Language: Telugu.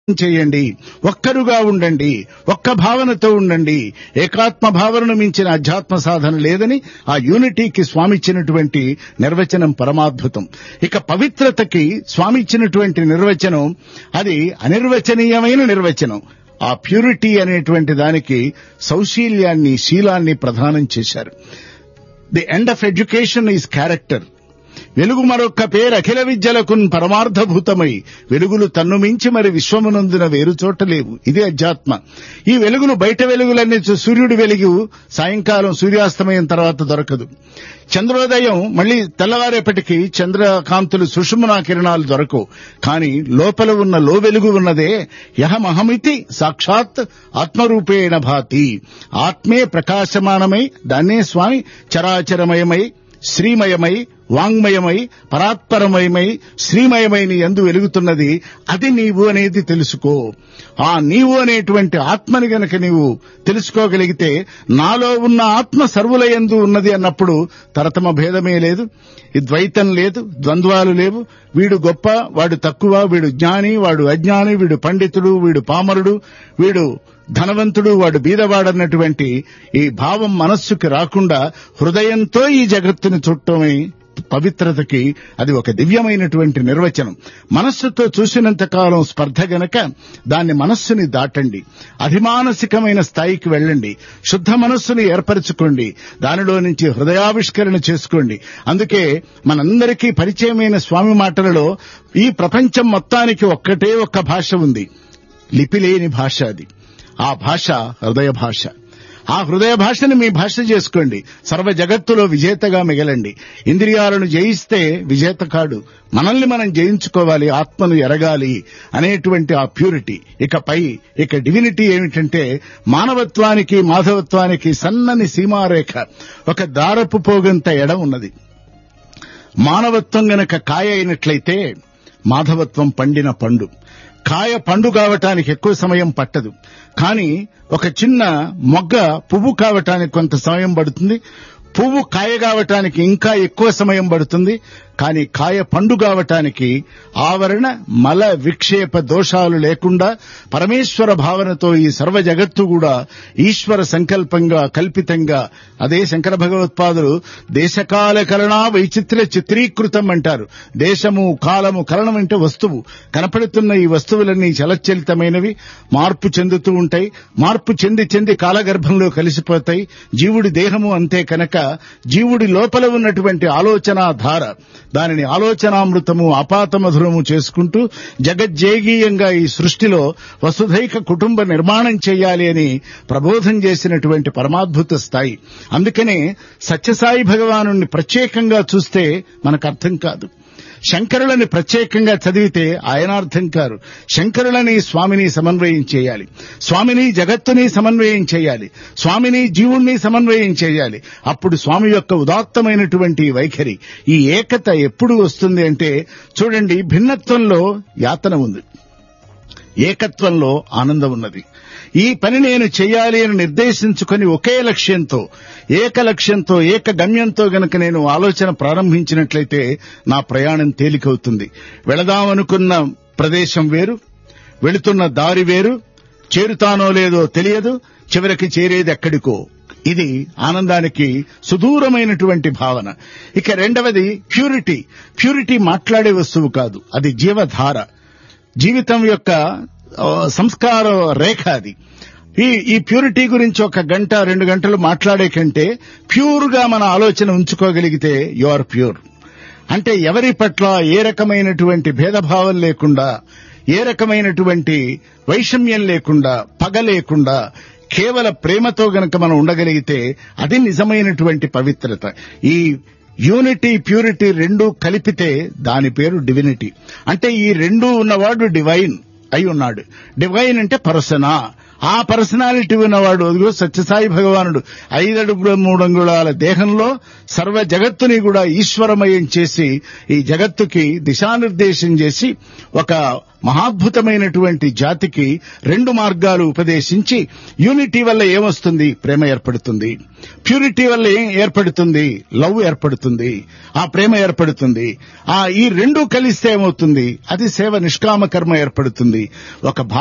చేయండి ఒక్కరుగా ఉండండి ఒక్క భావనతో ఉండండి ఏకాత్మ భావనను మించిన అధ్యాత్మ సాధన లేదని ఆ యూనిటీకి స్వామి ఇచ్చినటువంటి నిర్వచనం పరమాద్భుతం ఇక పవిత్రతకి స్వామి ఇచ్చినటువంటి నిర్వచనం అది అనిర్వచనీయమైన నిర్వచనం ఆ ప్యూరిటీ అనేటువంటి దానికి సౌశీల్యాన్ని శీలాన్ని ప్రధానం చేశారు the end of education is character వెలుగు మరొక్క పేరు అఖిల విద్యలకు పరమార్థభూతమై వెలుగులు తన్ను మించి మరి విశ్వమునందున వేరు చోట లేవు ఇది అధ్యాత్మ ఈ వెలుగును బయట వెలుగులన్నీ చూ- సూర్యుడి వెలుగు సాయంకాలం సూర్యాస్తమయం తర్వాత దొరకదు చంద్రోదయం మళ్ళీ తెల్లవారేపటికి చంద్రకాంతులు సుషుమ్నా కిరణాలు దొరకవు కానీ లోపల ఉన్న లో వెలుగు ఉన్నదే యహమహమితి సాక్షాత్ ఆత్మరూపేణ భాతి ఆత్మే ప్రకాశమానమై దాన్నే స్వామి చరాచరమయమై శ్రీమయమై వాంగ్మయమై పరాత్పరమయమై శ్రీమయమై నీ ఎందు వెలుగుతున్నది అది నీవు అనేది తెలుసుకో ఆ నీవు అనేటువంటి ఆత్మని గనక నీవు తెలుసుకోగలిగితే నాలో ఉన్న ఆత్మ సర్వుల యందు ఉన్నది అన్నప్పుడు తరతమ భేదమే లేదు ఈ ద్వైతం లేదు ద్వంద్వాలు లేవు వీడు గొప్ప వాడు తక్కువ వీడు జ్ఞాని వాడు అజ్ఞాని వీడు పండితుడు వీడు పామరుడు వీడు ధనవంతుడు వాడు బీదవాడన్నటువంటి ఈ భావం మనస్సుకి రాకుండా హృదయంతో ఈ జగత్తుని చుట్టమే పవిత్రతకి అది ఒక దివ్యమైనటువంటి నిర్వచనం మనస్సుతో చూసినంత కాలం స్పర్ధ గనక దాన్ని మనస్సుని దాటండి అధిమానసికమైన స్థాయికి వెళ్ళండి శుద్ధ మనస్సుని ఏర్పరచుకోండి దానిలో నుంచి హృదయావిష్కరణ చేసుకోండి అందుకే మనందరికీ పరిచయమైన స్వామి మాటలలో ఈ ప్రపంచం మొత్తానికి ఒక్కటే ఒక్క భాష ఉంది లిపిలేని భాష అది ఆ భాష హృదయ భాష ఆ హృదయ భాషని మీ భాష చేసుకోండి సర్వ జగత్తులో విజేతగా మిగలండి ఇంద్రియాలను జయిస్తే విజేత కాడు మనల్ని మనం జయించుకోవాలి ఆత్మను ఎరగాలి అనేటువంటి ఆ ప్యూరిటీ ఇకపై ఇక డివినిటీ ఏమిటంటే మానవత్వానికి మాధవత్వానికి సన్నని సీమారేఖ ఒక దారపు పోగంత ఎడ ఉన్నది మానవత్వం గనక కాయ అయినట్లయితే మాధవత్వం పండిన పండు కాయ పండు కావటానికి ఎక్కువ సమయం పట్టదు కానీ ఒక చిన్న మొగ్గ పువ్వు కావటానికి కొంత సమయం పడుతుంది పువ్వు కాయ కావటానికి ఇంకా ఎక్కువ సమయం పడుతుంది కానీ కాయ పండు కావటానికి ఆవరణ మల విక్షేప దోషాలు లేకుండా పరమేశ్వర భావనతో ఈ సర్వ జగత్తు కూడా ఈశ్వర సంకల్పంగా కల్పితంగా అదే శంకర భగవత్పాదులు దేశకాల కలనా వైచిత్ర చిత్రీకృతం అంటారు దేశము కాలము కలనం అంటే వస్తువు కనపడుతున్న ఈ వస్తువులన్నీ చలచలితమైనవి మార్పు చెందుతూ ఉంటాయి మార్పు చెంది చెంది కాలగర్భంలో కలిసిపోతాయి జీవుడి దేహము అంతే కనుక జీవుడి లోపల ఉన్నటువంటి ఆలోచనా ధార దానిని ఆలోచనామృతము అపాతమధురము చేసుకుంటూ జగజ్జేగీయంగా ఈ సృష్టిలో వసుధైక కుటుంబ నిర్మాణం చేయాలి అని ప్రబోధం చేసినటువంటి పరమాద్భుత స్థాయి అందుకనే సత్యసాయి భగవాను ప్రత్యేకంగా చూస్తే మనకు అర్థం కాదు శంకరులని ప్రత్యేకంగా చదివితే ఆయన అర్థం కారు శంకరులని స్వామిని సమన్వయం చేయాలి స్వామిని జగత్తుని సమన్వయం చేయాలి స్వామిని జీవుణ్ణి సమన్వయం చేయాలి అప్పుడు స్వామి యొక్క ఉదాత్తమైనటువంటి ఈ వైఖరి ఈ ఏకత ఎప్పుడు వస్తుంది అంటే చూడండి భిన్నత్వంలో యాతన ఉంది ఏకత్వంలో ఆనందం ఉన్నది ఈ పని నేను చేయాలి అని నిర్దేశించుకొని ఒకే లక్ష్యంతో ఏక లక్ష్యంతో ఏక గమ్యంతో గనక నేను ఆలోచన ప్రారంభించినట్లయితే నా ప్రయాణం తేలికవుతుంది వెళదామనుకున్న ప్రదేశం వేరు వెళుతున్న దారి వేరు చేరుతానో లేదో తెలియదు చివరికి చేరేది ఎక్కడికో ఇది ఆనందానికి సుదూరమైనటువంటి భావన ఇక రెండవది ప్యూరిటీ ప్యూరిటీ మాట్లాడే వస్తువు కాదు అది జీవధార జీవితం యొక్క ఆ, సంస్కార రేఖ అది ఈ ఈ ప్యూరిటీ గురించి ఒక గంట రెండు గంటలు మాట్లాడే కంటే ప్యూర్ గా మన ఆలోచన ఉంచుకోగలిగితే యు ఆర్ ప్యూర్ అంటే ఎవరి పట్ల ఏ రకమైనటువంటి భేదభావం లేకుండా ఏ రకమైనటువంటి వైషమ్యం లేకుండా పగ లేకుండా కేవల ప్రేమతో గనక మనం ఉండగలిగితే అది నిజమైనటువంటి పవిత్రత ఈ యూనిటీ ప్యూరిటీ రెండు కలిపితే దాని పేరు డివినిటీ అంటే ఈ రెండు ఉన్నవాడు డివైన్ అయి ఉన్నాడు డివైన్ అంటే పర్సనా ఆ పర్సనాలిటీ ఉన్నవాడు అదిగో సత్యసాయి భగవానుడు ఐదడుగుల మూడంగుళాల దేహంలో సర్వ జగత్తుని కూడా ఈశ్వరమయం చేసి ఈ జగత్తుకి దిశానిర్దేశం చేసి ఒక మహాద్భుతమైనటువంటి జాతికి రెండు మార్గాలు ఉపదేశించి యూనిటీ వల్ల ఏమొస్తుంది ప్రేమ ఏర్పడుతుంది ప్యూరిటీ వల్ల ఏం ఏర్పడుతుంది లవ్ ఏర్పడుతుంది ఆ ప్రేమ ఏర్పడుతుంది ఆ ఈ రెండు కలిస్తే ఏమవుతుంది అది సేవ నిష్కామ కర్మ ఏర్పడుతుంది ఒక